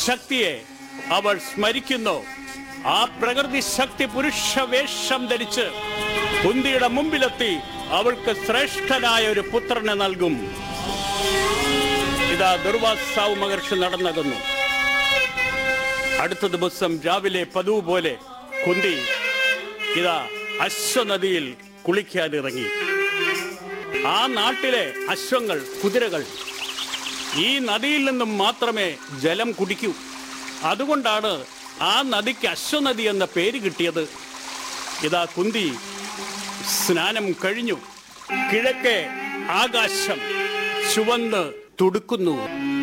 ശക്തിയെ അവൾ സ്മരിക്കുന്നു ആ പ്രകൃതി ശക്തി പുരുഷ വേഷം ധരിച്ച് കുന്തിയുടെ മുമ്പിലെത്തി അവൾക്ക് ശ്രേഷ്ഠനായ ഒരു പുത്രനെ നൽകും ഇതാ ദുർവാസാവ് മഹർഷി നടന്നകുന്നു അടുത്ത ദിവസം രാവിലെ പതിവ് പോലെ കുന്തി ഇതാ അശ്വനദിയിൽ കുളിക്കാനിറങ്ങി ആ നാട്ടിലെ അശ്വങ്ങൾ കുതിരകൾ ഈ നദിയിൽ നിന്നും മാത്രമേ ജലം കുടിക്കൂ അതുകൊണ്ടാണ് ആ നദിക്ക് അശ്വനദി എന്ന പേര് കിട്ടിയത് ഇതാ കുന്തി സ്നാനം കഴിഞ്ഞു കിഴക്കെ ആകാശം ചുവന്ന് തുടുക്കുന്നു